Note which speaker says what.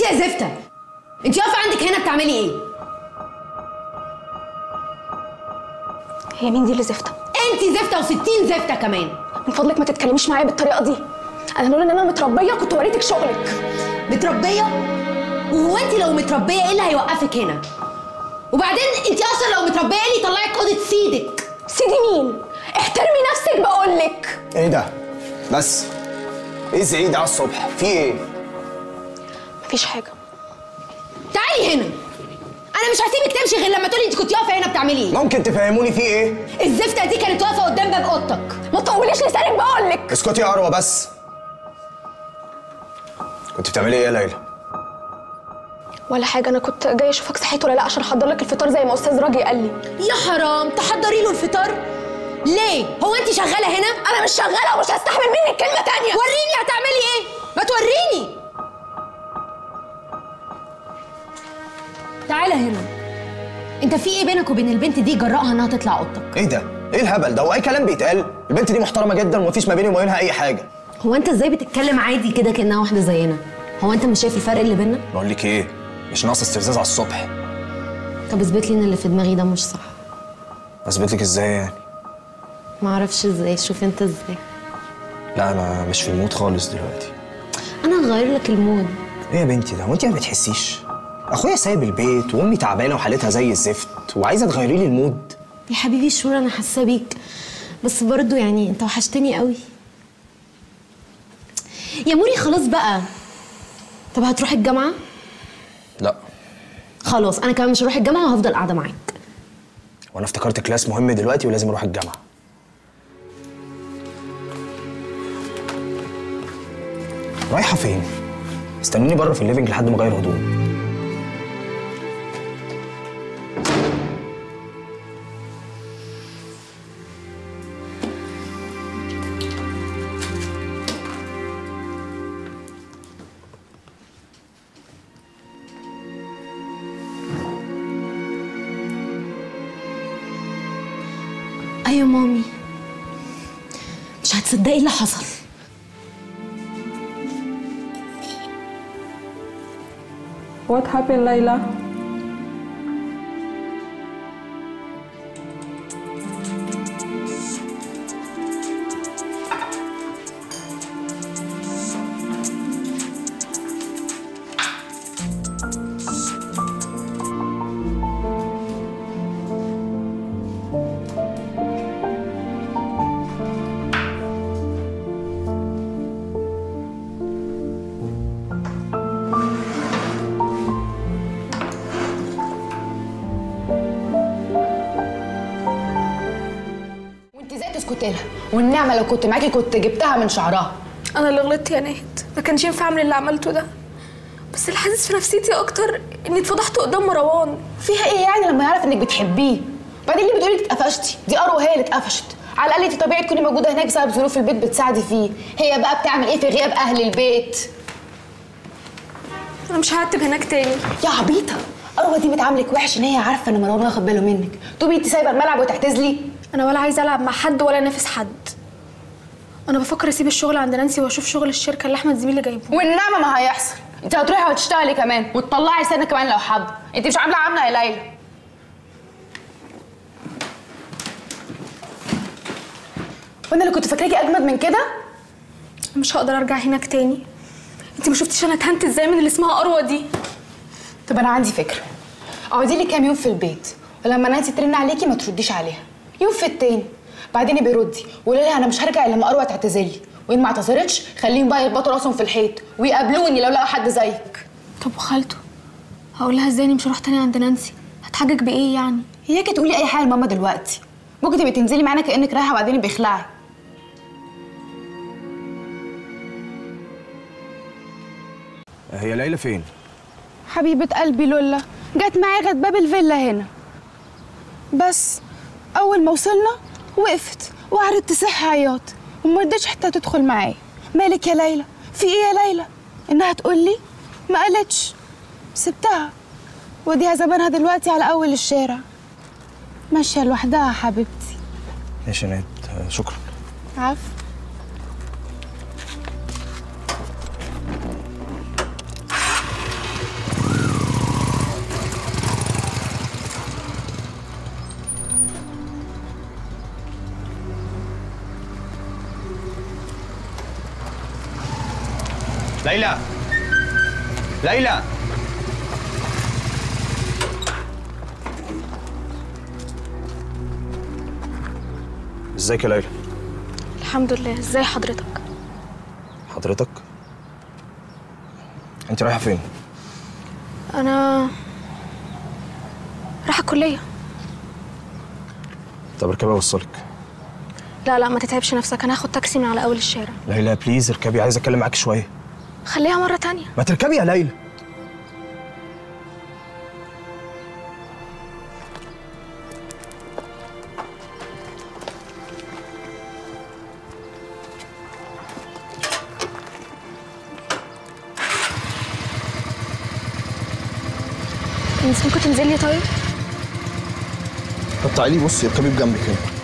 Speaker 1: يا زفته انت واقفه عندك هنا بتعملي ايه
Speaker 2: هي مين دي اللي زفته
Speaker 1: انت زفته و60 زفته كمان
Speaker 2: من فضلك ما تتكلميش معايا بالطريقه دي انا لولا ان انا متربيه كنت وريتك شغلك
Speaker 1: متربيه وهو انت لو متربيه ايه اللي هيوقفك هنا وبعدين انت اصلا لو متربيه ايه اللي يطلعك اوضه سيدك
Speaker 2: سيدي مين احترمي نفسك بقول لك
Speaker 3: ايه ده بس ايه الزعيق ده على الصبح في ايه
Speaker 2: مفيش حاجه
Speaker 1: تعالي هنا انا مش هسيبك تمشي غير لما تقولي انت كنت واقفه هنا بتعملي ايه
Speaker 3: ممكن تفهموني في ايه
Speaker 1: الزفته دي كانت واقفه قدام باب اوضتك
Speaker 2: ما تطوليش لسانك بقول لك
Speaker 3: اسكتي يا اروى بس كنت بتعملي ايه يا ليلى
Speaker 2: ولا حاجه انا كنت جايه اشوفك صحيت ولا لا عشان احضر لك الفطار زي ما استاذ راجي قال لي
Speaker 1: يا حرام تحضري له الفطار ليه هو انت شغاله هنا
Speaker 2: انا مش شغاله ومش هستحمل منك كلمه تانية
Speaker 1: وريني هتعملي ايه ما توريني تعالى هنا انت في ايه بينك وبين البنت دي جرأها انها تطلع اوضتك
Speaker 3: ايه ده ايه الهبل ده هو اي كلام بيتقال البنت دي محترمه جدا ومفيش ما بيني وما بينها اي حاجه
Speaker 1: هو انت ازاي بتتكلم عادي كده كانها واحده زينا هو انت مش شايف الفرق اللي بينا
Speaker 3: بقول لك ايه مش ناقص استفزاز على الصبح
Speaker 1: طب اثبت لي ان اللي في دماغي ده مش صح
Speaker 3: اثبت لك ازاي يعني
Speaker 1: ما اعرفش ازاي شوف انت ازاي
Speaker 3: لا انا مش في المود خالص دلوقتي
Speaker 1: انا هغير لك المود
Speaker 3: ايه يا بنتي ده هو انت ما بتحسيش اخويا سايب البيت وامي تعبانه وحالتها زي الزفت وعايزه تغيري لي المود
Speaker 1: يا حبيبي شور انا حاسه بيك بس برضو يعني انت وحشتني قوي يا موري خلاص بقى طب هتروح الجامعه
Speaker 3: لا
Speaker 1: خلاص انا كمان مش هروح الجامعه وهفضل قاعده معاك
Speaker 3: وانا افتكرت كلاس مهم دلوقتي ولازم اروح الجامعه رايحه فين استنوني بره في الليفنج لحد ما اغير هدوم
Speaker 1: ايوه مامي مش هتصدقي اللي حصل
Speaker 4: What happened, Layla?
Speaker 5: وانت ازاي تسكتي لها والنعمه لو كنت معاكي كنت جبتها من شعرها
Speaker 2: انا اللي غلطت يا ناهد ما كانش ينفع اعمل اللي عملته ده بس اللي حاسس في نفسيتي اكتر اني اتفضحت قدام مروان
Speaker 5: فيها ايه يعني لما يعرف انك بتحبيه بعدين ليه بتقولي اتقفشتي دي اروى هي اللي اتقفشت على الاقل انت طبيعي تكوني موجوده هناك بسبب ظروف البيت بتساعدي فيه هي بقى بتعمل ايه في غياب اهل البيت
Speaker 2: انا مش هعتب هناك تاني
Speaker 5: يا عبيطه اروى دي بتعاملك وحش ان هي عارفه ان مروان واخد باله منك تقومي انت سايبه الملعب وتعتزلي
Speaker 2: انا ولا عايزه العب مع حد ولا انافس حد انا بفكر اسيب الشغل عند نانسي واشوف شغل الشركه اللي احمد زميلي جايبه
Speaker 5: والنعمه ما هيحصل انت هتروحي وهتشتغلي كمان وتطلعي سنه كمان لو حابه انت مش عامله عامله يا ليلى وانا اللي كنت فاكراكي اجمد من كده
Speaker 2: مش هقدر ارجع هناك تاني انت ما شفتيش انا اتهنت ازاي من اللي اسمها اروى دي
Speaker 5: طب انا عندي فكره اقعدي لي كام يوم في البيت ولما نانسي ترن عليكي ما ترديش عليها يوم في التاني بعدين بيردي وقولي لها انا مش هرجع الا لما اروى تعتذرلي وان ما اعتذرتش خليهم بقى يخبطوا راسهم في الحيط ويقابلوني لو لقوا حد زيك
Speaker 2: طب وخالته هقول لها ازاي اني مش هروح تاني عند نانسي هتحجج بايه يعني
Speaker 5: هياكي تقولي اي حاجه لماما دلوقتي ممكن تبقي تنزلي معانا كانك رايحه وبعدين بيخلعي
Speaker 3: هي ليلى فين
Speaker 6: حبيبة قلبي لولا جت معايا لغاية باب الفيلا هنا بس أول ما وصلنا وقفت وقعدت تصح عياط وما رضتش حتى تدخل معايا مالك يا ليلى في ايه يا ليلى انها تقول لي ما قالتش سبتها وديها زبانها دلوقتي على اول الشارع ماشيه لوحدها حبيبتي
Speaker 3: ماشي يا ناد آه، شكرا
Speaker 6: عفو
Speaker 3: ليلى ليلى ازيك يا ليلى
Speaker 2: الحمد لله ازاي حضرتك
Speaker 3: حضرتك انت رايحه فين
Speaker 2: انا رايحه الكليه
Speaker 3: طب اركبي اوصلك
Speaker 2: لا لا ما تتعبش نفسك انا هاخد تاكسي من على اول الشارع
Speaker 3: ليلى بليز اركبي عايز اتكلم معاكي شويه
Speaker 2: خليها مره تانية
Speaker 3: ما تركبي يا ليلى
Speaker 2: انت ممكن تنزلي طيب
Speaker 3: طب تعالي بصي اركبي بجنبك هنا